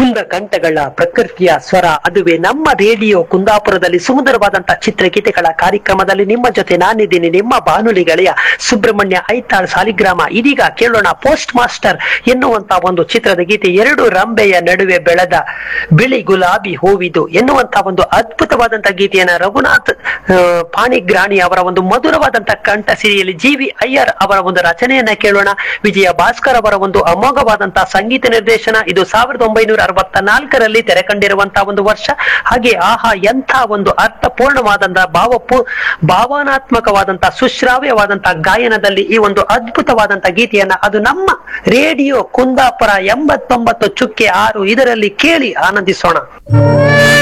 ಕುಂದ ಕಂಠಗಳ ಪ್ರಕೃತಿಯ ಸ್ವರ ಅದುವೇ ನಮ್ಮ ರೇಡಿಯೋ ಕುಂದಾಪುರದಲ್ಲಿ ಸುಂದರವಾದಂತಹ ಚಿತ್ರಗೀತೆಗಳ ಕಾರ್ಯಕ್ರಮದಲ್ಲಿ ನಿಮ್ಮ ಜೊತೆ ನಾನಿದ್ದೀನಿ ನಿಮ್ಮ ಬಾನುಲಿ ಗೆಳೆಯ ಸುಬ್ರಹ್ಮಣ್ಯ ಐತಾಳ್ ಸಾಲಿಗ್ರಾಮ ಇದೀಗ ಕೇಳೋಣ ಪೋಸ್ಟ್ ಮಾಸ್ಟರ್ ಎನ್ನುವಂತ ಒಂದು ಚಿತ್ರದ ಗೀತೆ ಎರಡು ರಂಬೆಯ ನಡುವೆ ಬೆಳೆದ ಬಿಳಿ ಗುಲಾಬಿ ಹೂವಿದು ಎನ್ನುವಂತ ಒಂದು ಅದ್ಭುತವಾದಂತಹ ಗೀತೆಯನ್ನ ರಘುನಾಥ್ ಆ, ಪಾಣಿಗ್ರಾಣಿ ಅವರ ಒಂದು ಮಧುರವಾದಂತಹ ಕಂಠ ಸಿರಿಯಲ್ಲಿ ಜಿ ವಿ ಅಯ್ಯರ್ ಅವರ ಒಂದು ರಚನೆಯನ್ನ ಕೇಳೋಣ ವಿಜಯ ಭಾಸ್ಕರ್ ಅವರ ಒಂದು ಅಮೋಘವಾದಂತಹ ಸಂಗೀತ ನಿರ್ದೇಶನ ಇದು ಸಾವಿರದ ಒಂಬೈನೂರ ಅರವತ್ತ ನಾಲ್ಕರಲ್ಲಿ ತೆರೆ ಕಂಡಿರುವಂತಹ ಒಂದು ವರ್ಷ ಹಾಗೆ ಆಹಾ ಎಂಥ ಒಂದು ಅರ್ಥಪೂರ್ಣವಾದಂತಹ ಭಾವಪೂ ಭಾವನಾತ್ಮಕವಾದಂತಹ ಸುಶ್ರಾವ್ಯವಾದಂತಹ ಗಾಯನದಲ್ಲಿ ಈ ಒಂದು ಅದ್ಭುತವಾದಂತಹ ಗೀತೆಯನ್ನ ಅದು ನಮ್ಮ ರೇಡಿಯೋ ಕುಂದಾಪುರ ಎಂಬತ್ತೊಂಬತ್ತು ಚುಕ್ಕೆ ಆರು ಇದರಲ್ಲಿ ಕೇಳಿ ಆನಂದಿಸೋಣ